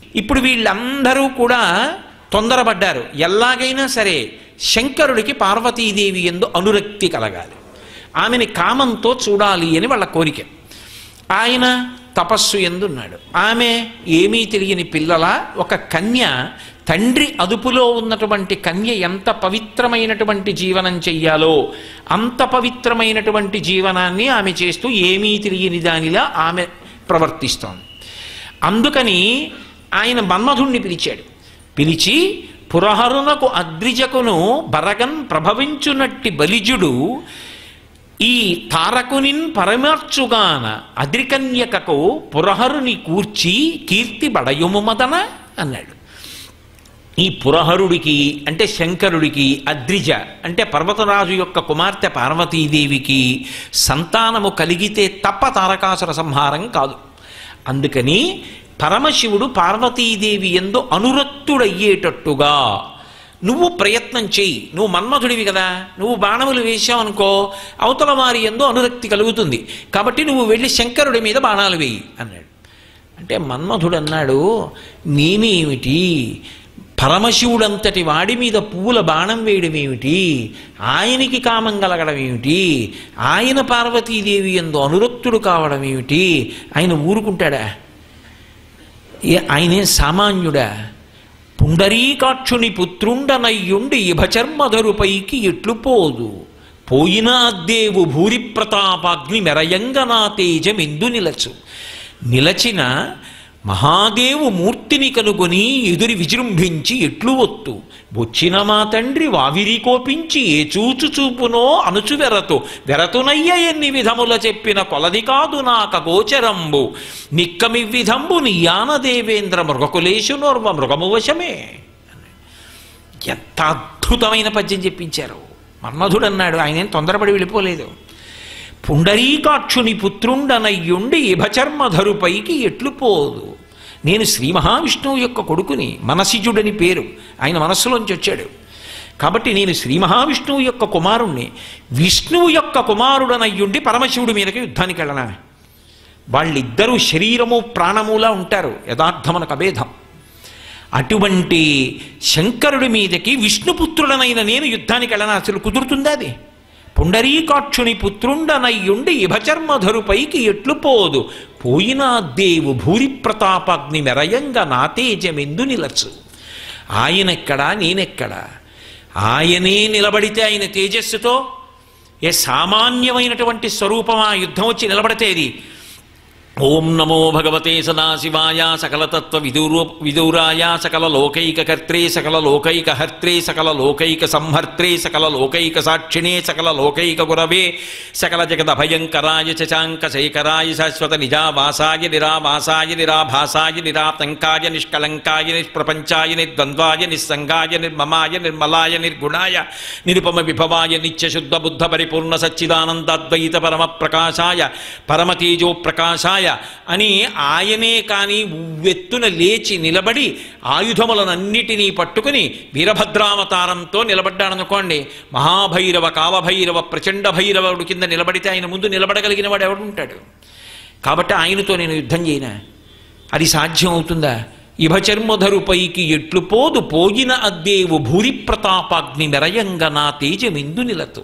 ఇప్పుడు వీళ్ళందరూ కూడా తొందరపడ్డారు ఎలాగైనా సరే శంకరుడికి పార్వతీదేవి ఎందు అనురక్తి కలగాలి ఆమెని కామంతో చూడాలి అని వాళ్ళ కోరిక ఆయన తపస్సు ఎందున్నాడు ఆమె ఏమీ తెలియని పిల్లల ఒక కన్య తండ్రి అదుపులో ఉన్నటువంటి కన్య ఎంత పవిత్రమైనటువంటి జీవనం చెయ్యాలో అంత పవిత్రమైనటువంటి జీవనాన్ని ఆమె చేస్తూ ఏమీ తెలియని దానిలా ఆమె ప్రవర్తిస్తోంది అందుకని ఆయన మన్మధుణ్ణి పిలిచాడు పిలిచి పురహరునకు అద్రిజకును బరగన్ ప్రభవించునట్టి బలిజుడు ఈ తారకునిన్ పరమార్చుగాన అద్రికన్యకకు పురహరుని కూర్చి కీర్తి బడయుము మదన అన్నాడు ఈ పురహరుడికి అంటే శంకరుడికి అద్రిజ అంటే పర్వతరాజు యొక్క కుమార్తె పార్వతీదేవికి సంతానము కలిగితే తప్ప తారకాసుర సంహారం కాదు అందుకని పరమశివుడు పార్వతీదేవి ఎందు అనురక్తుడయ్యేటట్టుగా నువ్వు ప్రయత్నం చెయ్యి నువ్వు మన్మధుడివి కదా నువ్వు బాణములు వేశావనుకో అవతల వారి ఎందు అనురక్తి కలుగుతుంది కాబట్టి నువ్వు వెళ్ళి శంకరుడి మీద బాణాలు వేయి అన్నాడు అంటే మన్మధుడు అన్నాడు నేనేమిటి పరమశివుడంతటి వాడి మీద పువ్వుల బాణం వేయడం ఏమిటి ఆయనకి కామం కలగడం ఏమిటి ఆయన పార్వతీదేవి ఎందు అనురక్తుడు కావడం ఏమిటి ఆయన ఊరుకుంటాడా ఏ ఆయనే సామాన్యుడా పుండరీకాక్షుని పుత్రుండనయ్యుండి ఇభచర్మధరుపైకి ఎట్లు పోదు పోయినా దేవు భూరి ప్రతాపాగ్ని మెరయంగనా తేజమెందు నిలచు నిలచిన మహాదేవు మూర్తిని కనుగొని ఎదురి విజృంభించి ఎట్లు ఒత్తు బొచ్చిన మా తండ్రి వావిరి కోపించి ఏ చూచు చూపునో అనుచు వెరతు వెరతునయ్య ఎన్ని విధముల చెప్పిన కొలది కాదు నాక గోచరంబు నిక్కమి విధంబు నియాన దేవేంద్ర మృగకులేశునోర్వ మృగము వశమే ఎంత అద్భుతమైన పద్యం చెప్పించారు మన్మధుడు అన్నాడు ఆయన ఏం తొందరపడి వెళ్ళిపోలేదు పుండరీకాక్షుని పుత్రుండనయ్యుండి ఇభచర్మధరుపైకి ఎట్లు పోదు నేను శ్రీ మహావిష్ణువు యొక్క కొడుకుని మనసిజుడని పేరు ఆయన మనస్సులోంచి వచ్చాడు కాబట్టి నేను శ్రీ మహావిష్ణువు యొక్క కుమారుణ్ణి విష్ణువు యొక్క కుమారుడనయ్యుండి పరమశివుడి మీదకి యుద్ధానికి వెళ్ళనా వాళ్ళిద్దరూ శరీరము ప్రాణములా ఉంటారు యథార్థమనకు అభేదం అటువంటి శంకరుడి మీదకి విష్ణుపుత్రుడనైన నేను యుద్ధానికి వెళ్ళనా అసలు కుదురుతుందా అది పుండరీకాక్షుని పుత్రుండనయ్యుండి ఇభచర్మధరుపైకి ఎట్లు పోదు పోయినా దేవు భూరి ప్రతాపాగ్ని మెరయంగా నా తేజమెందు నిలచు ఆయనెక్కడా నేనెక్కడా ఆయనే నిలబడితే ఆయన తేజస్సుతో ఏ సామాన్యమైనటువంటి స్వరూపం ఆ యుద్ధం వచ్చి నిలబడితేది ఓం నమో భగవతే సదాశివాయ సకలతత్వ విదూరూ విదూరాయ సకల లోకైక కర్త్రే సకల లోకైక హర్త్రే సకల లోకైక సంహర్త్రే సకల లోకైక సాక్షిణే సకల లోకైక గురవే సకల జగద భయంకరాయ చచాంక శైకరాయ శాశ్వత నిజావాసాయ నిరావాసాయ నిరాభాసాయ నిరాతంకాయ నిష్కలంకాయ నిష్ప్రపంచాయ నిర్ద్వంద్వాయ నిస్సంగాయ నిర్మమాయ నిర్మలాయ నిర్గుణాయ నిరుపమ విభవాయ నిత్యశుద్ధ బుద్ధ పరిపూర్ణ సచ్చిదానందాద్వైత పరమ ప్రకాశాయ పరమతేజో ప్రకాశాయ అని ఆయనే కానీ ఉవ్వెత్తున లేచి నిలబడి ఆయుధములనన్నిటినీ పట్టుకుని వీరభద్రావతారంతో నిలబడ్డాడనుకోండి మహాభైరవ కావభైరవ ప్రచండ భైరవుడు కింద నిలబడితే ఆయన ముందు నిలబడగలిగిన వాడు ఎవడుంటాడు కాబట్టి ఆయనతో నేను యుద్ధం చేయనా అది సాధ్యం అవుతుందా ఇభచర్మధరుపైకి ఎట్లు పోదు పోయిన అద్దేవు భూరి ప్రతాపాగ్ని మెరయంగా నా తేజమెందు నిలతు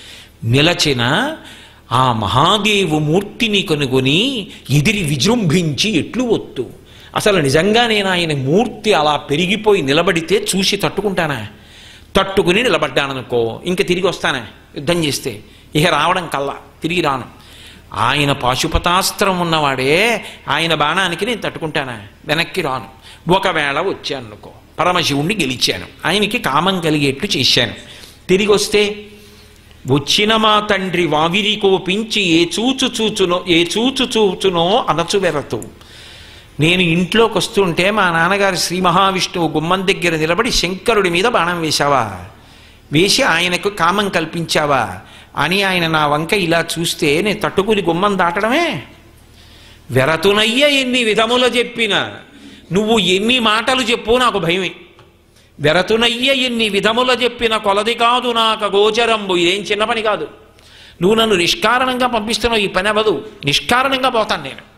నిలచిన ఆ మహాదేవు మూర్తిని కనుగొని ఎదిరి విజృంభించి ఎట్లు ఒత్తు అసలు నిజంగా నేను ఆయన మూర్తి అలా పెరిగిపోయి నిలబడితే చూసి తట్టుకుంటానా తట్టుకుని నిలబడ్డాననుకో ఇంక తిరిగి వస్తానా యుద్ధం చేస్తే ఇక రావడం కల్లా తిరిగి రాను ఆయన పాశుపతాస్త్రం ఉన్నవాడే ఆయన బాణానికి నేను తట్టుకుంటానా వెనక్కి రాను ఒకవేళ వచ్చాను అనుకో పరమశివుణ్ణి గెలిచాను ఆయనకి కామం కలిగేట్లు చేశాను తిరిగి వస్తే వచ్చిన మా తండ్రి వావిరి కోపించి ఏ చూచు చూచునో ఏ చూచు చూచునో అనచు వెరతు నేను ఇంట్లోకి వస్తుంటే మా నాన్నగారు శ్రీ మహావిష్ణువు గుమ్మం దగ్గర నిలబడి శంకరుడి మీద బాణం వేశావా వేసి ఆయనకు కామం కల్పించావా అని ఆయన నా వంక ఇలా చూస్తే నేను తట్టుకుని గుమ్మం దాటడమే వెరతునయ్య ఎన్ని విధముల చెప్పిన నువ్వు ఎన్ని మాటలు చెప్పు నాకు భయమే వెరతునయ్య ఎన్ని విధముల చెప్పిన కొలది కాదు నాకు గోచరంబు ఇదేం చిన్న పని కాదు నువ్వు నన్ను నిష్కారణంగా పంపిస్తున్నావు ఈ పని అవ్వదు నిష్కారణంగా పోతాను నేను